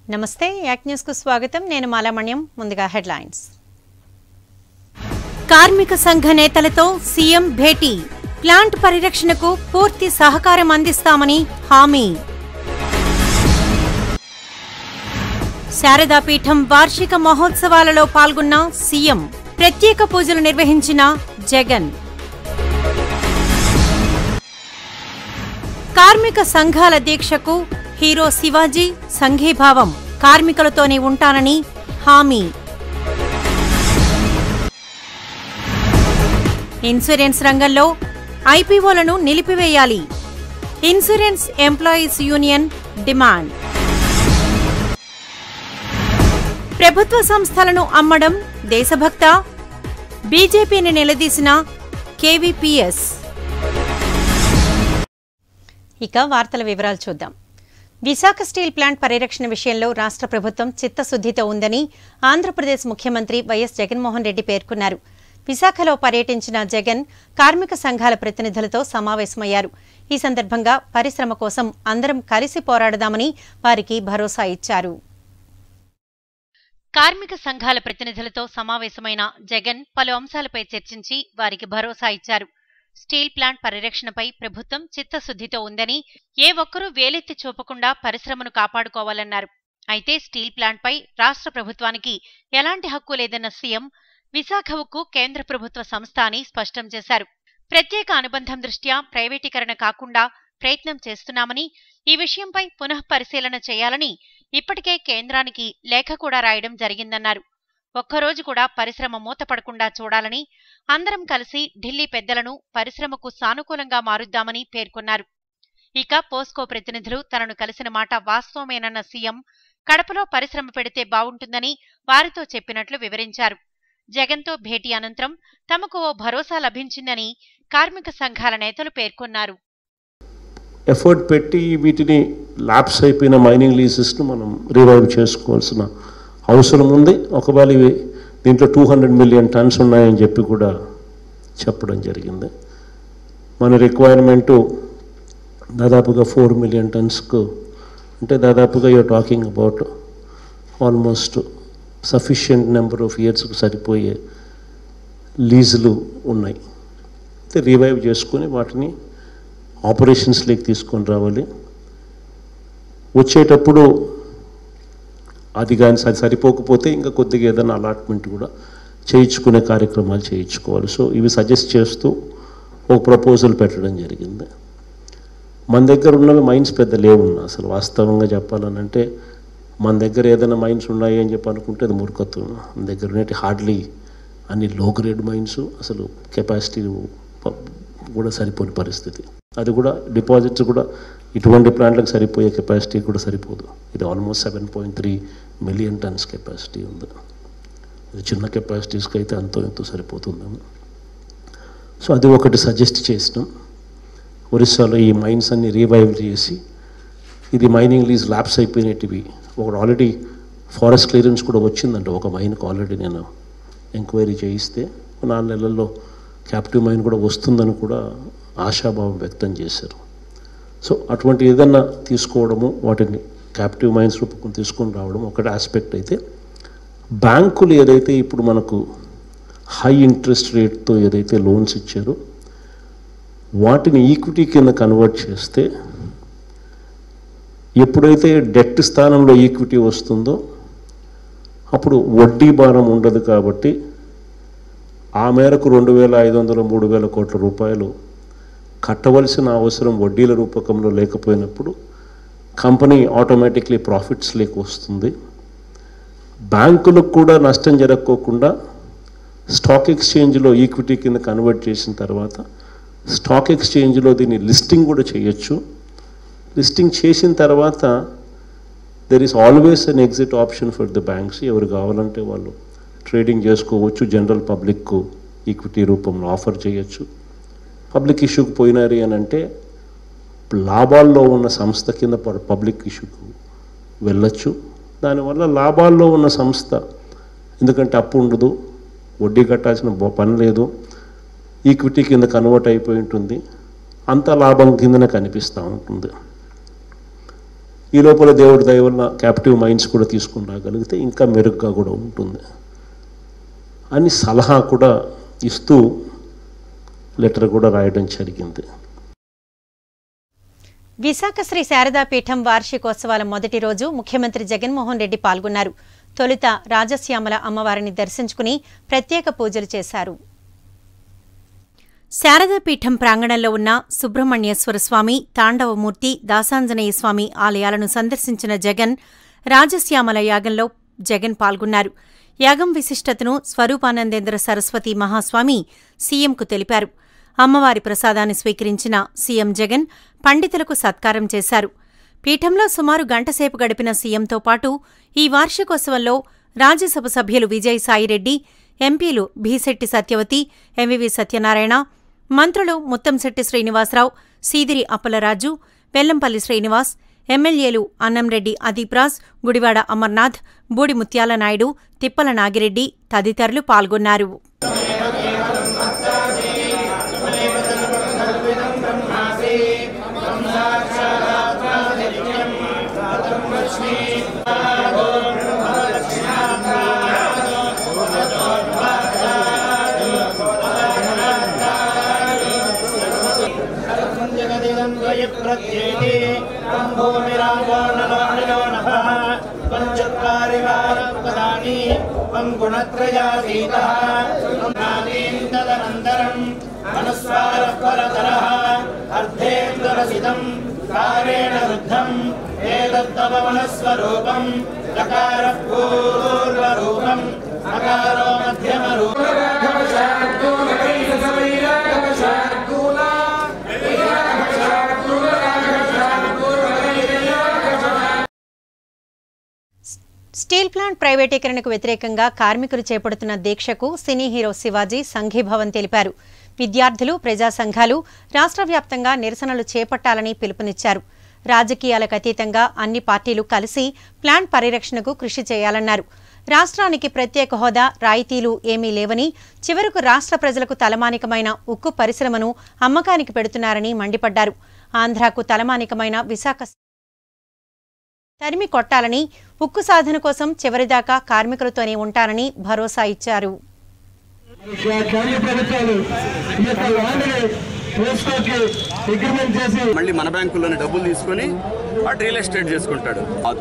నమస్తే యాక్ న్యూస్ కు స్వాగతం నేను మాలామణ్యం ముందుగా హెడ్లైన్స్ కార్మిక సంఘ నేతలతో సీఎం భేటీ ప్లాంట్ పరిరక్షణకు పూర్తి సహకారం అందిస్తామని హామీ శారదాపీఠం వార్షిక మహోత్సవాలలో పాల్గొన్న సీఎం ప్రత్యేక పూజలు నిర్వహించిన జగన్ కార్మిక సంఘాల దీక్షకు హీరో శివాజీ సంఘీభావం కార్మికులతోనే ఉంటానని హామీ ఇన్సూరెన్స్ రంగంలో ఐపీఓలను నిలిపివేయాలి ఇన్సూరెన్స్ ఎంప్లాయీస్ యూనియన్ డిమాండ్ ప్రభుత్వ సంస్థలను అమ్మడం దేశభక్త బీజేపీని నిలదీసిన కేవీపీఎస్ ఇక వార్తల వివరాలు చూద్దాం విశాఖ స్టీల్ ప్లాంట్ పరిరక్షణ విషయంలో రాష్ట్ర ప్రభుత్వం చిత్తశుద్దితో ఉందని ఆంధ్రప్రదేశ్ ముఖ్యమంత్రి వైఎస్ జగన్మోహన్ రెడ్డి పేర్కొన్నారు విశాఖలో పర్యటించిన జగన్ కార్మిక సంఘాల ప్రతినిధులతో సమావేశమయ్యారు ఈ సందర్భంగా పరిశ్రమ కోసం అందరం కలిసి పోరాడదామని వారికి భరోసా ఇచ్చారు కార్మిక సంఘాల ప్రతినిధులతో సమావేశమైన జగన్ పలు అంశాలపై చర్చించి వారికి భరోసా ఇచ్చారు స్టీల్ ప్లాంట్ పరిరక్షణపై ప్రభుత్వం చిత్తశుద్దితో ఉందని ఏ ఒక్కరూ వేలెత్తి చూపకుండా పరిశ్రమను కాపాడుకోవాలన్నారు అయితే స్టీల్ ప్లాంట్పై రాష్ట్ర ప్రభుత్వానికి ఎలాంటి హక్కు లేదన్న సీఎం విశాఖ ఉక్కు కేంద్ర ప్రభుత్వ సంస్థ అని స్పష్టం చేశారు ప్రత్యేక అనుబంధం దృష్ట్యా ప్రైవేటీకరణ కాకుండా ప్రయత్నం చేస్తున్నామని ఈ విషయంపై పునః పరిశీలన చేయాలని ఇప్పటికే కేంద్రానికి లేఖ కూడా రాయడం జరిగిందన్నారు ఒక్కరోజు కూడా పరిశ్రమ మూతపడకుండా చూడాలని అందరం కలిసి ఢిల్లీ పెద్దలను పరిశ్రమకు సానుకూలంగా మారుద్దామని పేర్కొన్నారు ఇక పోస్కో ప్రతినిధులు తనను కలిసిన మాట వాస్తవమేనన్న సీఎం కడపలో పరిశ్రమ పెడితే బావుంటుందని వారితో చెప్పినట్లు వివరించారు జగన్తో భేటీ అనంతరం తమకు ఓ భరోసా లభించిందని కార్మిక సంఘాల నేతలు పేర్కొన్నారు ఎఫర్ట్ పెట్టి వీటిని ల్యాబ్స్ అయిపోయిన మైనింగ్ లీజెస్ను మనం రివైవ్ చేసుకోవాల్సిన అవసరం ఉంది ఒకవేళ ఇవి దీంట్లో టూ హండ్రెడ్ మిలియన్ టన్స్ ఉన్నాయని చెప్పి కూడా చెప్పడం జరిగింది మన రిక్వైర్మెంటు దాదాపుగా ఫోర్ మిలియన్ టన్స్కు అంటే దాదాపుగా you're talking about almost sufficient number of ఇయర్స్కి సరిపోయే లీజులు ఉన్నాయి అయితే రివైవ్ చేసుకొని వాటిని ఆపరేషన్స్లోకి తీసుకొని రావాలి వచ్చేటప్పుడు అది కానీ సరి సరిపోకపోతే ఇంకా కొద్దిగా ఏదైనా అలాట్మెంట్ కూడా చేయించుకునే కార్యక్రమాలు చేయించుకోవాలి సో ఇవి సజెస్ట్ చేస్తూ ఒక ప్రపోజల్ పెట్టడం జరిగింది మన దగ్గర ఉన్నవి మైన్స్ పెద్ద లేవున్నా అసలు వాస్తవంగా చెప్పాలనంటే మన దగ్గర ఏదైనా మైన్స్ ఉన్నాయి అని చెప్పి అనుకుంటే అది మూర్ఖత్వం మన దగ్గర ఉన్నట్టు హార్డ్లీ అన్ని లో గ్రేడ్ మైన్స్ అసలు కెపాసిటీ కూడా సరిపోని పరిస్థితి అది కూడా డిపాజిట్స్ కూడా ఇటువంటి ప్లాంట్లకు సరిపోయే కెపాసిటీ కూడా సరిపోదు ఇది almost seven point three million tons capacity ఉంది ఇది చిన్న కెపాసిటీస్కి అయితే అంతో ఎంతో సరిపోతుందేమో సో అది ఒకటి సజెస్ట్ చేసినాం ఒరిస్సాలో ఈ మైన్స్ అన్ని రీవైవ్ చేసి ఇది మైనింగ్ లీజ్ ల్యాబ్స్ అయిపోయినటివి ఒకటి ఆల్రెడీ ఫారెస్ట్ క్లియరెన్స్ కూడా వచ్చిందంట ఒక మైన్కి ఆల్రెడీ నేను ఎంక్వైరీ చేయిస్తే నాలుగు నెలల్లో క్యాప్టివ్ మైన్ కూడా వస్తుందని కూడా ఆశాభావం వ్యక్తం చేశారు సో అటువంటి ఏదన్నా తీసుకోవడము వాటిని క్యాప్టివ్ మైన్స్ రూపకం తీసుకొని రావడం ఒకటి ఆస్పెక్ట్ అయితే బ్యాంకులు ఏదైతే ఇప్పుడు మనకు హై ఇంట్రెస్ట్ రేట్తో ఏదైతే లోన్స్ ఇచ్చారో వాటిని ఈక్విటీ కింద కన్వర్ట్ చేస్తే ఎప్పుడైతే డెట్ స్థానంలో ఈక్విటీ వస్తుందో అప్పుడు వడ్డీ భారం ఉండదు కాబట్టి ఆ మేరకు రెండు వేల ఐదు వందల మూడు వేల కోట్ల రూపాయలు కట్టవలసిన అవసరం వడ్డీల రూపకంలో లేకపోయినప్పుడు కంపెనీ ఆటోమేటిక్లీ ప్రాఫిట్స్ లేక వస్తుంది బ్యాంకులకు కూడా నష్టం జరగకోకుండా స్టాక్ ఎక్స్చేంజ్లో ఈక్విటీ కింద కన్వర్ట్ చేసిన తర్వాత స్టాక్ ఎక్స్చేంజ్లో దీన్ని లిస్టింగ్ కూడా చేయొచ్చు లిస్టింగ్ చేసిన తర్వాత there is always an exit option for the banks ఎవరు కావాలంటే వాళ్ళు ట్రేడింగ్ చేసుకోవచ్చు జనరల్ పబ్లిక్కు ఈక్విటీ రూపంలో ఆఫర్ చేయొచ్చు పబ్లిక్ ఇష్యూకి పోయినారు అని అంటే లాభాల్లో ఉన్న సంస్థ కింద పబ్లిక్ ఇష్యూకు వెళ్ళొచ్చు దానివల్ల లాభాల్లో ఉన్న సంస్థ ఎందుకంటే అప్పు ఉండదు వడ్డీ కట్టాల్సిన బ- పని లేదు ఈక్విటీ కింద కన్వర్ట్ అయిపోయి ఉంటుంది అంత లాభం కిందనే కనిపిస్తూ ఉంటుంది ఈ లోపల దేవుడి దయ వల్ల క్యాప్టివ్ మైండ్స్ కూడా తీసుకుని రాగలిగితే ఇంకా మెరుగ్గా కూడా ఉంటుంది అని సలహా కూడా ఇస్తూ లెటర్ కూడా రాయడం జరిగింది విశాఖ శ్రీ శారదా పీఠం వార్షికోత్సవాల మొదటి రోజు ముఖ్యమంత్రి జగన్మోహన్ రెడ్డి పాల్గొన్నారు తొలుత రాజశ్యామల అమ్మవారిని దర్శించుకుని ప్రత్యేక పూజలు చేశారు శారదాపీఠం ప్రాంగణంలో ఉన్న సుబ్రహ్మణ్యేశ్వర స్వామి తాండవమూర్తి దాసాంజనేయ స్వామి ఆలయాలను సందర్శించిన జగన్ రాజశ్యామల యాగంలో జగన్ పాల్గొన్నారు యాగం విశిష్టతను స్వరూపానందేంద్ర సరస్వతి మహాస్వామి సీఎంకు తెలిపారు అమ్మవారి ప్రసాదాన్ని స్వీకరించిన సీఎం జగన్ పండితులకు సత్కారం చేశారు పీఠంలో సుమారు గంటసేపు గడిపిన సీఎంతో పాటు ఈ వార్షికోత్సవంలో రాజ్యసభ సభ్యులు విజయసాయిరెడ్డి ఎంపీలు భీశెట్టి సత్యవతి ఎంవివి సత్యనారాయణ మంత్రులు ముత్తంశెట్టి శ్రీనివాసరావు సీదిరి అప్పలరాజు వెల్లంపల్లి శ్రీనివాస్ ఎమ్మెల్యేలు అన్నంరెడ్డి అదీప్రాజ్ గుడివాడ అమర్నాథ్ బూడి ముత్యాల నాయుడు తిప్పల నాగిరెడ్డి తదితరులు పాల్గొన్నారు प्रत्येति भूमिरामो नमो नभः पञ्चत्वारिवारपदानि पङ्गुणत्रयातीतः नादीं तदनन्तरम् अनुस्वारः परतरः अर्धेन्द्ररसिदम् कारेण रुद्धम् एतत्तवमनस्वरूपम् लकारः पूर्वरूपम् अकारो मध्यमरूपम् స్టీల్ ప్లాంట్ ప్రైవేటీకరణకు వ్యతిరేకంగా కార్మికులు చేపడుతున్న దీక్షకు సినీ హీరో శివాజీ సంఘీభావం తెలిపారు విద్యార్థులు ప్రజా సంఘాలు రాష్ట్ర వ్యాప్తంగా నిరసనలు చేపట్టాలని పిలుపునిచ్చారు రాజకీయాలకు అతీతంగా అన్ని పార్టీలు కలిసి ప్లాంట్ పరిరక్షణకు కృషి చేయాలన్నారు రాష్ట్రానికి ప్రత్యేక హోదా రాయితీలు ఏమీ లేవని చివరకు రాష్ట్ర ప్రజలకు తలమానికమైన ఉక్కు పరిశ్రమను అమ్మకానికి పెడుతున్నారని మండిపడ్డారు ఆంధ్రాకు తలమానికమైన విశాఖ తరిమి కొట్టాలని ఉక్కు సాధన కోసం చివరిదాకా కార్మికులతోనే ఉంటారని భరోసా ఇచ్చారు కేంద్ర ప్రభుత్వాలు ఈ యొక్క ల్యాండ్ని ట్రాన్స్పోర్ట్కి అగ్రిమెంట్ చేసి మళ్ళీ మన బ్యాంకుల్లోనే డబ్బులు తీసుకొని వాడు రియల్ ఎస్టేట్ చేసుకుంటాడు కాదు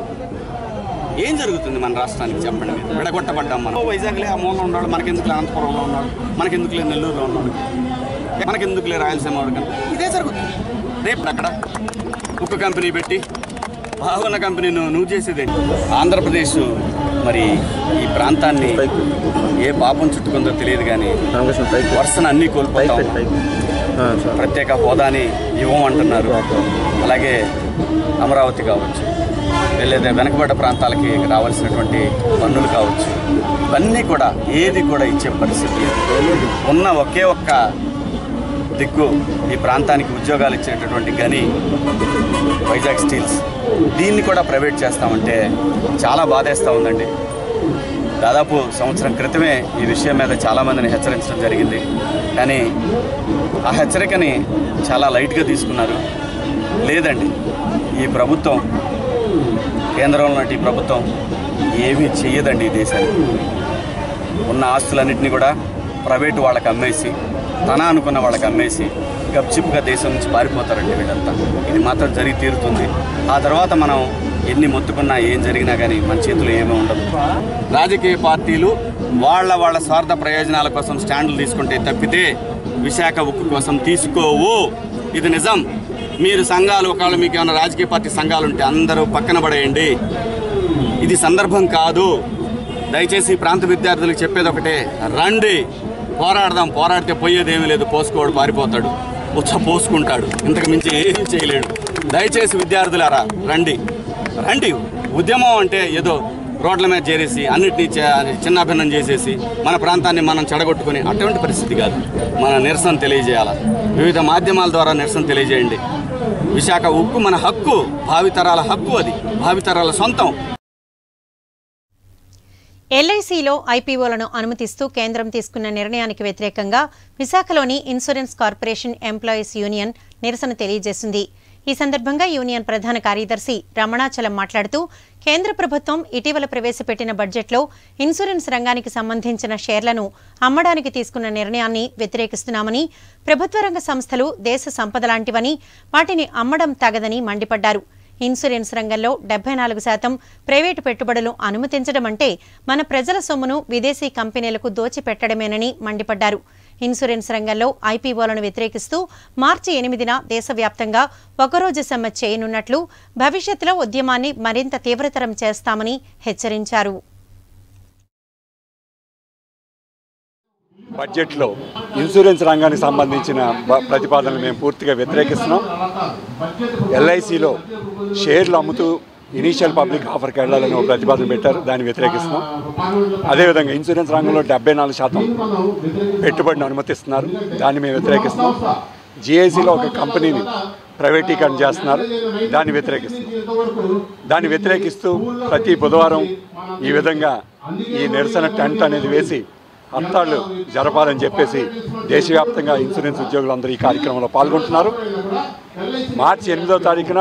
ఏం జరుగుతుంది మన రాష్ట్రానికి చెప్పండి మీరు విడగొట్టబడ్డాం మనం వైజాగ్లే ఆ మూలలో ఉన్నాడు మనకెందుకులే అనంతపురంలో ఉన్నాడు మనకెందుకులే నెల్లూరులో ఉన్నాడు మనకెందుకులే రాయలసీమ వాడు కనుక ఇదే జరుగుతుంది రేపు అక్కడ ఉక్కు కంపెనీ పెట్టి బాగున్న కంపెనీ నువ్వు నువ్వు చేసేది ఆంధ్రప్రదేశ్ మరి ఈ ప్రాంతాన్ని ఏ పాపం చుట్టుకుందో తెలియదు కానీ వరుసన అన్నీ కోల్పోతా ఉన్నాం. ప్రత్యేక హోదాని ఇవ్వమంటున్నారు అలాగే అమరావతి కావచ్చు లేదా వెనకబడ్డ ప్రాంతాలకి రావాల్సినటువంటి పన్నులు కావచ్చు ఇవన్నీ కూడా ఏది కూడా ఇచ్చే పరిస్థితి లేదు ఉన్న ఒకే ఒక్క దిక్కు ఈ ప్రాంతానికి ఉద్యోగాలు ఇచ్చేటటువంటి గని వైజాగ్ స్టీల్స్ దీన్ని కూడా ప్రైవేట్ చేస్తామంటే చాలా బాధేస్తూ ఉందండి దాదాపు సంవత్సరం క్రితమే ఈ విషయం మీద చాలామందిని హెచ్చరించడం జరిగింది కానీ ఆ హెచ్చరికని చాలా లైట్గా తీసుకున్నారు లేదండి ఈ ప్రభుత్వం కేంద్రంలో ఈ ప్రభుత్వం ఏమీ చెయ్యదండి ఈ దేశానికి ఉన్న ఆస్తులన్నింటినీ కూడా ప్రైవేటు వాళ్ళకి అమ్మేసి తన అనుకున్న వాళ్ళకి అమ్మేసి గప్చిప్గా దేశం నుంచి పారిపోతారండి వీళ్ళంతా ఇది మాత్రం జరిగి తీరుతుంది ఆ తర్వాత మనం ఎన్ని మొత్తుకున్నా ఏం జరిగినా కానీ మన చేతిలో ఏమీ ఉండదు రాజకీయ పార్టీలు వాళ్ళ వాళ్ళ స్వార్థ ప్రయోజనాల కోసం స్టాండ్లు తీసుకుంటే తప్పితే విశాఖ ఉక్కు కోసం తీసుకోవు ఇది నిజం మీరు సంఘాలు ఒకవేళ మీకు ఏమైనా రాజకీయ పార్టీ సంఘాలు ఉంటే అందరూ పక్కన పడేయండి ఇది సందర్భం కాదు దయచేసి ఈ ప్రాంత విద్యార్థులకు చెప్పేది ఒకటే రండి పోరాడదాం పోరాడితే పోయేదేమీ లేదు పోసుకోడు పారిపోతాడు ఉచ్చ పోసుకుంటాడు ఇంతకు మించి ఏం చేయలేడు దయచేసి విద్యార్థులారా రండి రండి ఉద్యమం అంటే ఏదో రోడ్ల మీద చేరేసి అన్నిటినీ చే- చిన్నాభిన్నం చేసేసి మన ప్రాంతాన్ని మనం చెడగొట్టుకుని అటువంటి పరిస్థితి కాదు మన నిరసన తెలియజేయాలి వివిధ మాధ్యమాల ద్వారా నిరసన తెలియజేయండి విశాఖ ఉక్కు మన హక్కు భావితరాల హక్కు అది భావితరాల సొంతం ఎల్ఐసిలో ఐపీఓలను అనుమతిస్తూ కేంద్రం తీసుకున్న నిర్ణయానికి వ్యతిరేకంగా విశాఖలోని ఇన్సూరెన్స్ కార్పొరేషన్ ఎంప్లాయీస్ యూనియన్ నిరసన తెలియజేసింది ఈ సందర్భంగా యూనియన్ ప్రధాన కార్యదర్శి రమణాచలం మాట్లాడుతూ కేంద్ర ప్రభుత్వం ఇటీవల ప్రవేశపెట్టిన బడ్జెట్లో ఇన్సూరెన్స్ రంగానికి సంబంధించిన షేర్లను అమ్మడానికి తీసుకున్న నిర్ణయాన్ని వ్యతిరేకిస్తున్నామని ప్రభుత్వ రంగ సంస్థలు దేశ సంపద లాంటివని వాటిని అమ్మడం తగదని మండిపడ్డారు ఇన్సూరెన్స్ రంగంలో డెబ్బై నాలుగు శాతం ప్రైవేటు పెట్టుబడులు అనుమతించడం అంటే మన ప్రజల సొమ్మును విదేశీ కంపెనీలకు దోచిపెట్టడమేనని మండిపడ్డారు ఇన్సూరెన్స్ రంగంలో ఐపీఓలను వ్యతిరేకిస్తూ మార్చి ఎనిమిదిన దేశవ్యాప్తంగా ఒకరోజు సమ్మె చేయనున్నట్లు భవిష్యత్తులో ఉద్యమాన్ని మరింత తీవ్రతరం చేస్తామని హెచ్చరించారు బడ్జెట్లో ఇన్సూరెన్స్ రంగానికి సంబంధించిన బ- ప్రతిపాదనలు మేము పూర్తిగా వ్యతిరేకిస్తున్నాం ఎల్ఐసిలో షేర్లు అమ్ముతూ ఇనీషియల్ పబ్లిక్ ఆఫర్కి వెళ్ళాలని ఒక ప్రతిపాదన పెట్టారు దాన్ని వ్యతిరేకిస్తున్నాం అదేవిధంగా ఇన్సూరెన్స్ రంగంలో డెబ్బై నాలుగు శాతం పెట్టుబడిని అనుమతిస్తున్నారు దాన్ని మేము వ్యతిరేకిస్తున్నాం జిఐసిలో ఒక కంపెనీని ప్రైవేటీకరణ చేస్తున్నారు దాన్ని వ్యతిరేకిస్తున్నాం దాన్ని వ్యతిరేకిస్తూ ప్రతి బుధవారం ఈ విధంగా ఈ నిరసన టెంట్ అనేది వేసి హర్తాళ్ళు జరపాలని చెప్పేసి దేశవ్యాప్తంగా ఇన్సూరెన్స్ ఉద్యోగులందరూ ఈ కార్యక్రమంలో పాల్గొంటున్నారు మార్చి ఎనిమిదో తారీఖున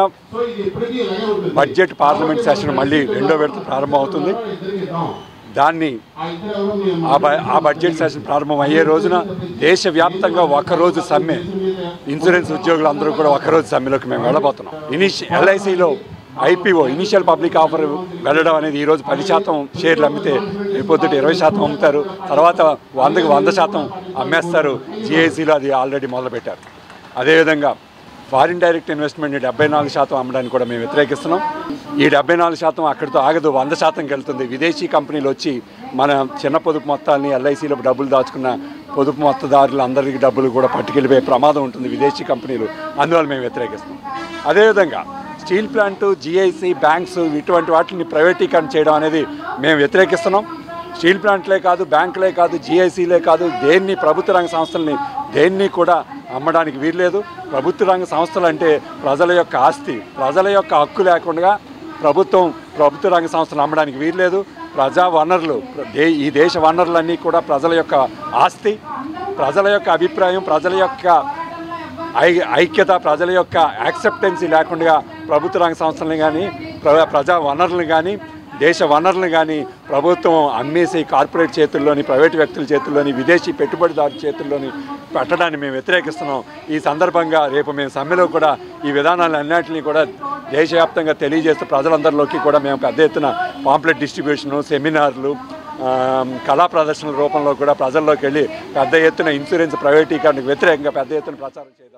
బడ్జెట్ పార్లమెంట్ సెషన్ మళ్ళీ రెండో విడత ప్రారంభం అవుతుంది దాన్ని ఆ బ- ఆ బడ్జెట్ సెషన్ ప్రారంభం అయ్యే రోజున దేశవ్యాప్తంగా ఒకరోజు సమ్మె ఇన్సూరెన్స్ ఉద్యోగులందరూ కూడా ఒకరోజు సమ్మెలోకి మేము వెళ్ళబోతున్నాం ఇనిషి ఎల్ఐసిలో ఐపీఓ ఇనిషియల్ పబ్లిక్ ఆఫర్ వెళ్ళడం అనేది ఈరోజు పది శాతం షేర్లు అమ్మితే రేపొద్దుట ఇరవై శాతం అమ్ముతారు తర్వాత వందకి వంద శాతం అమ్మేస్తారు జిఐసిలో అది ఆల్రెడీ మొదలుపెట్టారు అదేవిధంగా ఫారిన్ డైరెక్ట్ ఇన్వెస్ట్మెంట్ డెబ్బై నాలుగు శాతం అమ్మడానికి కూడా మేము వ్యతిరేకిస్తున్నాం ఈ డెబ్బై నాలుగు శాతం అక్కడితో ఆగదు వంద శాతంకి వెళ్తుంది విదేశీ కంపెనీలు వచ్చి మన చిన్న పొదుపు మొత్తాన్ని ఎల్ఐసిలో డబ్బులు దాచుకున్న పొదుపు మొత్తదారులు అందరికీ డబ్బులు కూడా పట్టుకెళ్ళిపోయే ప్రమాదం ఉంటుంది విదేశీ కంపెనీలు అందువల్ల మేము వ్యతిరేకిస్తాం అదేవిధంగా స్టీల్ ప్లాంట్ జిఐసి బ్యాంక్స్ ఇటువంటి వాటిని ప్రైవేటీకరణ చేయడం అనేది మేము వ్యతిరేకిస్తున్నాం స్టీల్ ప్లాంట్లే కాదు బ్యాంకులే కాదు జిఐసీలే కాదు దేన్ని ప్రభుత్వ రంగ సంస్థల్ని దేన్ని కూడా అమ్మడానికి వీల్లేదు ప్రభుత్వ రంగ సంస్థలు అంటే ప్రజల యొక్క ఆస్తి ప్రజల యొక్క హక్కు లేకుండా ప్రభుత్వం ప్రభుత్వ రంగ సంస్థలు అమ్మడానికి వీల్లేదు ప్రజా వనరులు దే- ఈ దేశ వనరులన్నీ కూడా ప్రజల యొక్క ఆస్తి ప్రజల యొక్క అభిప్రాయం ప్రజల యొక్క ఐ ఐక్యత ప్రజల యొక్క యాక్సెప్టెన్సీ లేకుండా ప్రభుత్వ రంగ సంస్థలను కానీ ప్ర- ప్రజా వనరులను కానీ దేశ వనరులను కానీ ప్రభుత్వం అమ్మేసి కార్పొరేట్ చేతుల్లోని ప్రైవేట్ వ్యక్తుల చేతుల్లోని విదేశీ పెట్టుబడిదారు చేతుల్లోని పెట్టడాన్ని మేము వ్యతిరేకిస్తున్నాం ఈ సందర్భంగా రేపు మేము సమ్మెలో కూడా ఈ విధానాలు అన్నింటినీ కూడా దేశవ్యాప్తంగా తెలియజేస్తూ ప్రజలందరిలోకి కూడా మేము పెద్ద ఎత్తున పాంప్లెట్ డిస్ట్రిబ్యూషను సెమినార్లు ఆ, కళా ప్రదర్శనల రూపంలో కూడా ప్రజల్లోకి వెళ్ళి పెద్ద ఎత్తున ఇన్సూరెన్స్ ప్రైవేటీకరణకు వ్యతిరేకంగా పెద్ద ఎత్తున ప్రచారం చేయాలి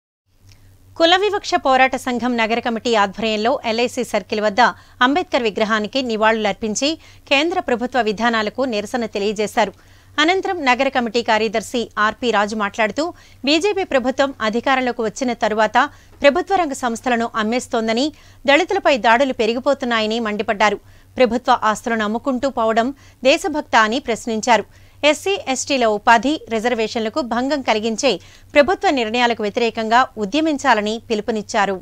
కుల వివక్ష పోరాట సంఘం నగర కమిటీ ఆధ్వర్యంలో ఎల్ఐసి సర్కిల్ వద్ద అంబేద్కర్ విగ్రహానికి నివాళులర్పించి కేంద్ర ప్రభుత్వ విధానాలకు నిరసన తెలియజేశారు అనంతరం నగర కమిటీ కార్యదర్శి ఆర్పి రాజు మాట్లాడుతూ బీజేపీ ప్రభుత్వం అధికారంలోకి వచ్చిన తరువాత ప్రభుత్వ రంగ సంస్థలను అమ్మేస్తోందని దళితులపై దాడులు పెరిగిపోతున్నాయని మండిపడ్డారు ప్రభుత్వ ఆస్తులను అమ్ముకుంటూ పోవడం దేశభక్త అని ప్రశ్నించారు ఎస్సీ ఎస్టీల ఉపాధి రిజర్వేషన్లకు భంగం కలిగించే ప్రభుత్వ నిర్ణయాలకు వ్యతిరేకంగా ఉద్యమించాలని పిలుపునిచ్చారు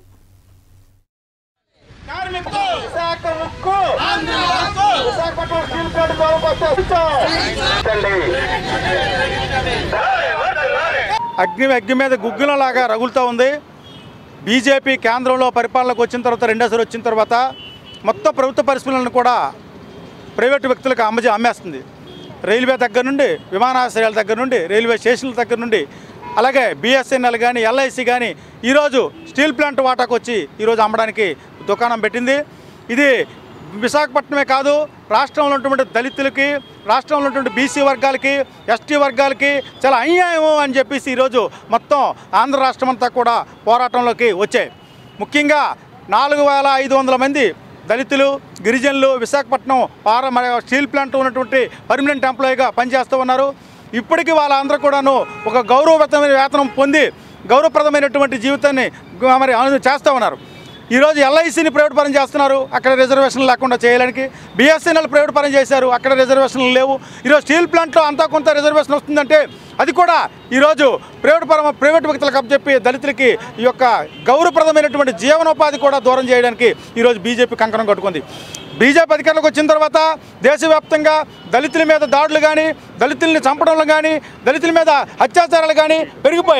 అగ్ని అగ్ని మీద గుగ్గులలాగా రగులుతూ ఉంది బీజేపీ కేంద్రంలో పరిపాలనకు వచ్చిన తర్వాత రెండోసారి వచ్చిన తర్వాత మొత్తం ప్రభుత్వ పరిశ్రమలను కూడా ప్రైవేటు వ్యక్తులకు అమ్మజి అమ్మేస్తుంది రైల్వే దగ్గర నుండి విమానాశ్రయాల దగ్గర నుండి రైల్వే స్టేషన్ల దగ్గర నుండి అలాగే బిఎస్ఎన్ఎల్ కానీ ఎల్ఐసి కానీ ఈరోజు స్టీల్ ప్లాంట్ వాటాకు వచ్చి ఈరోజు అమ్మడానికి దుకాణం పెట్టింది ఇది విశాఖపట్నమే కాదు రాష్ట్రంలో ఉన్నటువంటి దళితులకి రాష్ట్రంలో ఉన్నటువంటి బీసీ వర్గాలకి ఎస్టీ వర్గాలకి చాలా అన్యాయం అని చెప్పేసి ఈరోజు మొత్తం ఆంధ్ర రాష్ట్రం అంతా కూడా పోరాటంలోకి వచ్చాయి ముఖ్యంగా నాలుగు వేల ఐదు వందల మంది దళితులు గిరిజనులు విశాఖపట్నం పార మరి స్టీల్ ప్లాంట్ ఉన్నటువంటి పర్మనెంట్ ఎంప్లాయీగా పనిచేస్తూ ఉన్నారు ఇప్పటికీ వాళ్ళందరూ కూడాను ఒక గౌరవప్రదమైన వేతనం పొంది గౌరవప్రదమైనటువంటి జీవితాన్ని గు- మరి అను- చేస్తూ ఉన్నారు ఈరోజు ఎల్ఐసిని ప్రైవేట్ పరం చేస్తున్నారు అక్కడ రిజర్వేషన్లు లేకుండా చేయడానికి బిఎస్ఎన్ఎల్ ప్రైవేట్ పరం చేశారు అక్కడ రిజర్వేషన్లు లేవు ఈరోజు స్టీల్ ప్లాంట్లో అంతా కొంత రిజర్వేషన్ వస్తుందంటే అది కూడా ఈరోజు ప్రైవేట్ పరం ప్రైవేట్ వ్యక్తులకు అప్పచెప్పి దళితులకి ఈ యొక్క గౌరవప్రదమైనటువంటి జీవనోపాధి కూడా దూరం చేయడానికి ఈరోజు బీజేపీ కంకణం కట్టుకుంది బీజేపీ అధికారంలోకి వచ్చిన తర్వాత దేశవ్యాప్తంగా దళితుల మీద దాడులు కానీ దళితుల్ని చంపడంలో కానీ దళితుల మీద అత్యాచారాలు కానీ పెరిగిపోయాయి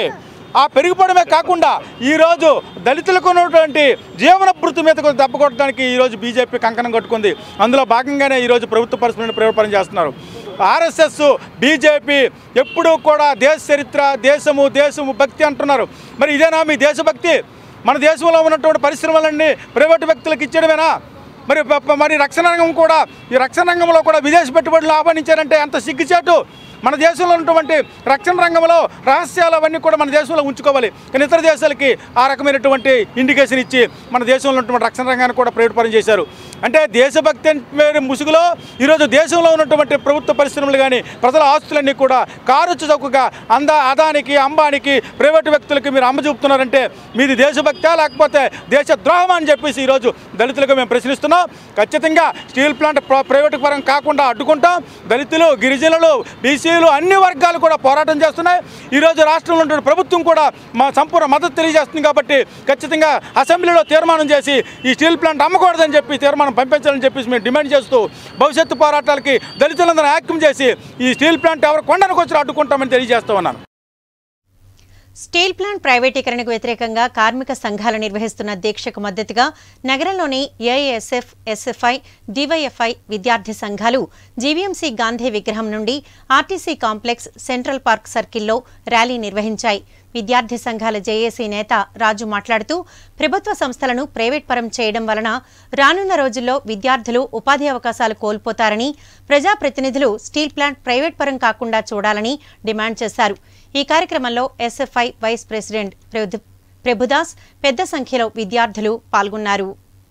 ఆ పెరిగిపోవడమే కాకుండా ఈరోజు దళితులకు ఉన్నటువంటి జీవన భృతి మీద కొంచెం దెబ్బ కొట్టడానికి ఈరోజు బీజేపీ కంకణం కట్టుకుంది అందులో భాగంగానే ఈరోజు ప్రభుత్వ పరిశ్రమను ప్రయోగపరం చేస్తున్నారు ఆర్ఎస్ఎస్ బీజేపీ ఎప్పుడూ కూడా దేశ చరిత్ర దేశము దేశము భక్తి అంటున్నారు మరి ఇదేనా మీ దేశభక్తి మన దేశంలో ఉన్నటువంటి పరిశ్రమలన్నీ ప్రైవేటు వ్యక్తులకు ఇచ్చేయడమేనా మరి ప- ప- మరి రక్షణ రంగం కూడా ఈ రక్షణ రంగంలో కూడా విదేశీ పెట్టుబడులు ఆహ్వానించారంటే అంత సిగ్గుచేటు మన దేశంలో ఉన్నటువంటి రక్షణ రంగంలో రహస్యాలు అవన్నీ కూడా మన దేశంలో ఉంచుకోవాలి కానీ ఇతర దేశాలకి ఆ రకమైనటువంటి ఇండికేషన్ ఇచ్చి మన దేశంలో ఉన్నటువంటి రక్షణ రంగాన్ని కూడా ప్రైవేట్ చేశారు అంటే దేశభక్తి అని పేరు ముసుగులో ఈరోజు దేశంలో ఉన్నటువంటి ప్రభుత్వ పరిశ్రమలు కానీ ప్రజల ఆస్తులన్నీ కూడా కారుచ్చు చౌకగా అంద అదానికి అంబానికి ప్రైవేటు వ్యక్తులకి మీరు అమ్మ చూపుతున్నారంటే మీది దేశభక్తా లేకపోతే దేశ ద్రోహం అని చెప్పేసి ఈరోజు దళితులకు మేము ప్రశ్నిస్తున్నాం ఖచ్చితంగా స్టీల్ ప్లాంట్ ప్ర- ప్రైవేటు పరం కాకుండా అడ్డుకుంటాం దళితులు గిరిజనులు బీసీలు అన్ని వర్గాలు కూడా పోరాటం చేస్తున్నాయి ఈరోజు రాష్ట్రంలో ఉన్న ప్రభుత్వం కూడా మా సంపూర్ణ మద్దతు తెలియజేస్తుంది కాబట్టి ఖచ్చితంగా అసెంబ్లీలో తీర్మానం చేసి ఈ స్టీల్ ప్లాంట్ అమ్మకూడదని చెప్పి తీర్మానం పంపించాలని చెప్పేసి మేము డిమాండ్ చేస్తూ భవిష్యత్తు పోరాటాలకి దళితులందరూ యాక్యం చేసి ఈ స్టీల్ ప్లాంట్ ఎవరు కొండనికి వచ్చి అడ్డుకుంటామని తెలియజేస్తూ ఉన్నాను స్టీల్ ప్లాంట్ ప్రైవేటీకరణకు వ్యతిరేకంగా కార్మిక సంఘాలు నిర్వహిస్తున్న దీక్షకు మద్దతుగా నగరంలోని ఏఐఎస్ఎఫ్ ఎస్ఎఫ్ఐ డివైఎఫ్ఐ విద్యార్థి సంఘాలు జీవీఎంసీ గాంధీ విగ్రహం నుండి ఆర్టీసీ కాంప్లెక్స్ సెంట్రల్ పార్క్ సర్కిల్లో ర్యాలీ నిర్వహించాయి విద్యార్థి సంఘాల జేఏసీ నేత రాజు మాట్లాడుతూ ప్రభుత్వ సంస్థలను ప్రైవేట్ పరం చేయడం వలన రానున్న రోజుల్లో విద్యార్థులు ఉపాధి అవకాశాలు కోల్పోతారని ప్రజాప్రతినిధులు స్టీల్ ప్లాంట్ ప్రైవేట్ పరం కాకుండా చూడాలని డిమాండ్ చేశారు ఈ కార్యక్రమంలో SFI vice president Prabhu- Prabhudas పెద్ద సంఖ్యలో విద్యార్థులు పాల్గొన్నారు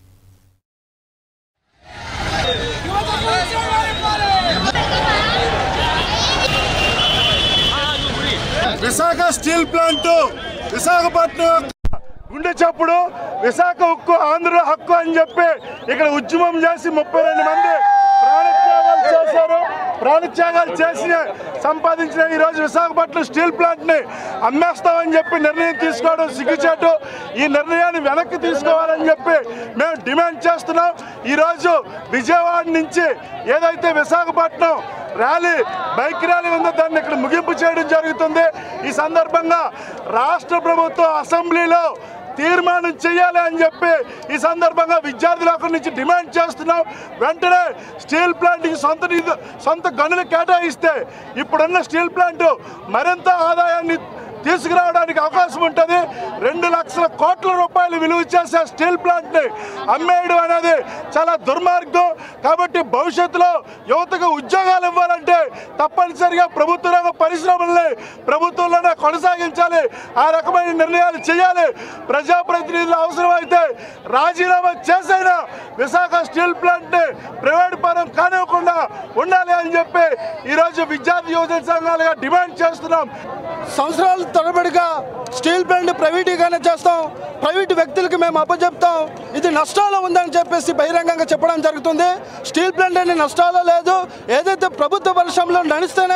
విశాఖ స్టీల్ ప్లాంట్ విశాఖపట్నం గుండె చప్పుడు విశాఖ ఉక్కు ఆంధ్ర హక్కు అని చెప్పి ఇక్కడ ఉద్యమం చేసి ముప్పై రెండు మంది ప్రాణత్యాగాలు చేశారు ప్రాణత్యాగాలు చేసి సంపాదించిన ఈ రోజు విశాఖపట్నం స్టీల్ ప్లాంట్ ని అమ్మేస్తామని చెప్పి నిర్ణయం తీసుకోవడం సిగ్గుచేటు ఈ నిర్ణయాన్ని వెనక్కి తీసుకోవాలని చెప్పి మేము డిమాండ్ చేస్తున్నాం ఈ రోజు విజయవాడ నుంచి ఏదైతే విశాఖపట్నం ర్యాలీ బైక్ ర్యాలీ ఉందో దాన్ని ఇక్కడ ముగింపు చేయడం జరుగుతుంది ఈ సందర్భంగా రాష్ట్ర ప్రభుత్వం అసెంబ్లీలో తీర్మానం చేయాలి అని చెప్పి ఈ సందర్భంగా విద్యార్థుల అక్కడి నుంచి డిమాండ్ చేస్తున్నాం వెంటనే స్టీల్ ప్లాంట్కి సొంత నిధు సొంత గనులు కేటాయిస్తే ఇప్పుడున్న స్టీల్ ప్లాంట్ మరింత ఆదాయాన్ని తీసుకురావడానికి అవకాశం ఉంటుంది రెండు లక్షల కోట్ల రూపాయలు విలువ చేసే స్టీల్ ప్లాంట్ని అమ్మేయడం అనేది చాలా దుర్మార్గం కాబట్టి భవిష్యత్తులో యువతకు ఉద్యోగాలు ఇవ్వాలంటే తప్పనిసరిగా ప్రభుత్వ రంగ పరిశ్రమల్ని ప్రభుత్వంలోనే కొనసాగించాలి ఆ రకమైన నిర్ణయాలు చేయాలి ప్రజాప్రతినిధులు అవసరమైతే రాజీనామా చేసైనా విశాఖ స్టీల్ ప్లాంట్ని ప్రైవేట్ పరం కానివ్వకుండా ఉండాలి అని చెప్పి ఈరోజు విద్యార్థి యువజన సంఘాలుగా డిమాండ్ చేస్తున్నాం సంవత్సరాల తరబడిగా స్టీల్ ప్లాంట్ ప్రైవేటీకరణ చేస్తాం ప్రైవేటు వ్యక్తులకి మేము అప్పచెప్తాం ఇది నష్టాలు ఉందని చెప్పేసి బహిరంగంగా చెప్పడం జరుగుతుంది స్టీల్ ప్లాంట్ అనే నష్టాలు లేదు ఏదైతే ప్రభుత్వ పరిశ్రమలో నడిస్తేనే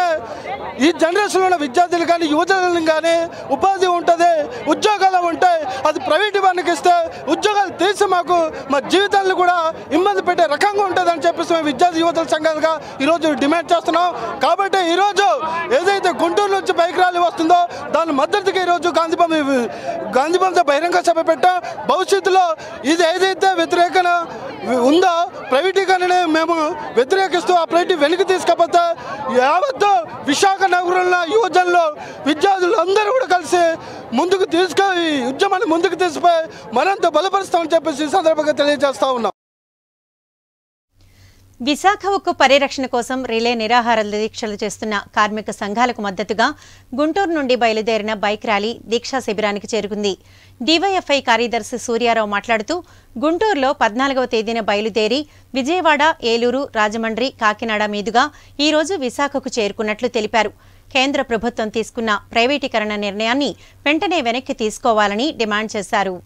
ఈ జనరేషన్లో ఉన్న విద్యార్థులు కానీ యువతలను కానీ ఉపాధి ఉంటుంది ఉద్యోగాలు ఉంటాయి అది ప్రైవేట్ వారికి ఇస్తే ఉద్యోగాలు తీసి మాకు మా జీవితాలను కూడా ఇబ్బంది పెట్టే రకంగా ఉంటుంది అని చెప్పేసి మేము విద్యార్థి యువతల సంఘాలుగా ఈరోజు డిమాండ్ చేస్తున్నాం కాబట్టి ఈరోజు ఏదైతే గుంటూరు నుంచి బైక్ ర్యాలీ వస్తుందో దాని మద్దతుగా ఈరోజు గాంధీబొమ్మ గాంధీబొమ్మతో బహిరంగ సభ పెట్టాం భవిష్యత్తులో ఇది ఏదైతే వ్యతిరేకన ఉందో ప్రైవేటీకరణని మేము వ్యతిరేకిస్తూ ఆ ప్రైవేట్ వెనక్కి తీసుకపోతే యావత్తు విశాఖ నగరంలో యువజనులు విద్యార్థులు అందరూ కూడా కలిసి ముందుకు తీసుకు ఈ ఉద్యమాన్ని ముందుకు తీసుకుపోయి మరింత బలపరుస్తామని చెప్పేసి ఈ సందర్భంగా తెలియజేస్తా ఉన్నాం విశాఖ ఉక్కు పరిరక్షణ కోసం రిలే నిరాహార దీక్షలు చేస్తున్న కార్మిక సంఘాలకు మద్దతుగా గుంటూరు నుండి బయలుదేరిన బైక్ ర్యాలీ దీక్షా శిబిరానికి చేరుకుంది డివైఎఫ్ఐ కార్యదర్శి సూర్యారావు మాట్లాడుతూ గుంటూరులో పద్నాలుగవ తేదీన బయలుదేరి విజయవాడ ఏలూరు రాజమండ్రి కాకినాడ మీదుగా ఈ రోజు విశాఖకు చేరుకున్నట్లు తెలిపారు కేంద్ర ప్రభుత్వం తీసుకున్న ప్రైవేటీకరణ నిర్ణయాన్ని వెంటనే వెనక్కి తీసుకోవాలని డిమాండ్ చేశారు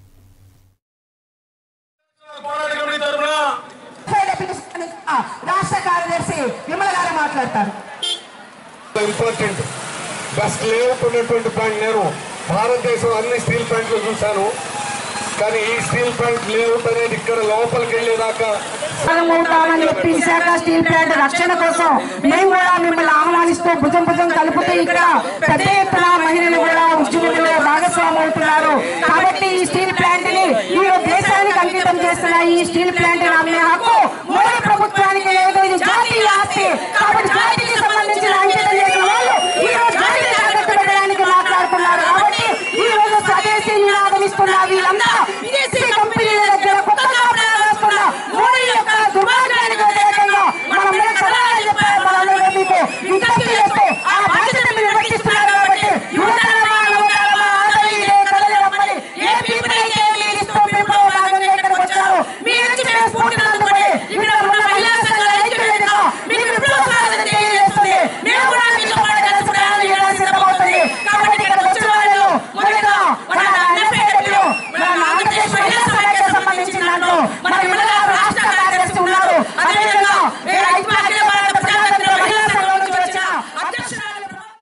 రాష్ట్ర కార్యదర్శి విమల గారు మాట్లాడతారు ఇంపార్టెంట్ బెస్ట్ లేఅవుట్ ఉన్నటువంటి పాయింట్ నేను భారతదేశం అన్ని స్టీల్ ప్లాంట్లు చూశాను కానీ ఈ స్టీల్ ప్లాంట్ లేఅవుట్ అనేది ఇక్కడ లోపలికి వెళ్ళేదాకా ఉంటామని చెప్పి విశాఖ స్టీల్ ప్లాంట్ రక్షణ కోసం మేము కూడా మిమ్మల్ని ఆహ్వానిస్తూ భుజం భుజం కలుపుతూ ఇక్కడ పెద్ద ఎత్తున మహిళలు కూడా ఉద్యమంలో భాగస్వామి అవుతున్నారు కాబట్టి ఈ స్టీల్ ప్లాంట్ ని ఈ దేశానికి అంకితం చేస్తున్న ఈ స్టీల్ ప్లాంట్ అమ్మే హక్కు మోడీ ప్రభుత్వానికి లేదు ఇది జాతీయ ఆస్తి కాబట్టి జాతికి సంబంధించిన అంకితం చేసిన వాళ్ళు ఈ రోజు జాతిని జాగ్రత్త పెట్టడానికి మాట్లాడుతున్నారు కాబట్టి ఈ రోజు స్వదేశీ నినాదం ఇస్తున్న వీళ్ళంతా విదేశీ కంపెనీల దగ్గర కొత్తగా ప్రయాణిస్తున్న మోడీ యొక్క దుర్మార్గానికి వ్యతిరేకంగా మనం మీద సలహాలు చెప్పారు మనందరూ మీకు విజ్ఞప్తి చేస్తూ ఆ బాధ్యత మీరు నిర్వర్తిస్తున్నారు కాబట్టి యువతరమా నవతరమా ఆదరణీయులే కదలి రమ్మని ఏ పీపుల్ అయితే మీరు ఇస్తూ పీపుల్ భాగంగా ఇక్కడికి వచ్చారు మీ నుంచి మేము స్ఫూర్తిని అందుకొని ఇక్కడ ఉన్న మహిళా సంఘాల ఐక్యవేదిక మీకు విప్లవ సాధన తెలియజేస్తుంది మేము కూడా మీతో పాటు కలిసి ప్రయాణం చేయడానికి సిద్ధమవుతుంది కాబట్టి ఇక్కడ వచ్చిన వాళ్ళు మొదలుగా మన ఎన్ఎఫ్ఏడబ్ల్యూ మన ఆంధ్రప్రదేశ్ మహిళా సమాఖ్యకు సంబంధించిన దాంట్లో మన విమల రాష్ట్ర కార్యదర్శి ఉన్నారు అదేవిధంగా ఏ ఐక్య అఖిల భారత ప్రజాతంత్ర మహిళా సంఘం నుంచి వచ్చిన అధ్యక్షురాలు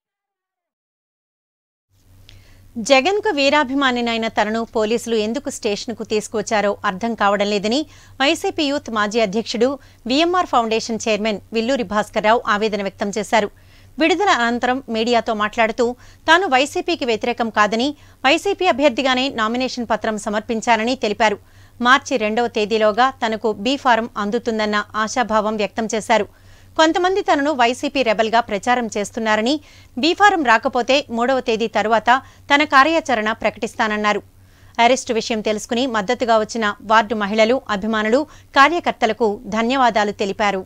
జగన్కు వీరాభిమానినైన తనను పోలీసులు ఎందుకు స్టేషన్కు తీసుకువచ్చారో అర్థం కావడం లేదని వైసీపీ యూత్ మాజీ అధ్యక్షుడు VMR foundation chairman Villuri Bhaskarrao ఆవేదన వ్యక్తం చేశారు విడుదల అనంతరం మీడియాతో మాట్లాడుతూ తాను వైసీపీకి వ్యతిరేకం కాదని వైసీపీ అభ్యర్థిగానే నామినేషన్ పత్రం సమర్పించానని తెలిపారు మార్చి రెండవ తేదీలోగా తనకు బీ ఫారం అందుతుందన్న ఆశాభావం వ్యక్తం చేశారు కొంతమంది తనను వైసీపీ రెబల్గా ప్రచారం చేస్తున్నారని బీఫారం రాకపోతే మూడవ తేదీ తరువాత తన కార్యాచరణ ప్రకటిస్తానన్నారు అరెస్టు విషయం తెలుసుకుని మద్దతుగా వచ్చిన వార్డు మహిళలు అభిమానులు కార్యకర్తలకు ధన్యవాదాలు తెలిపారు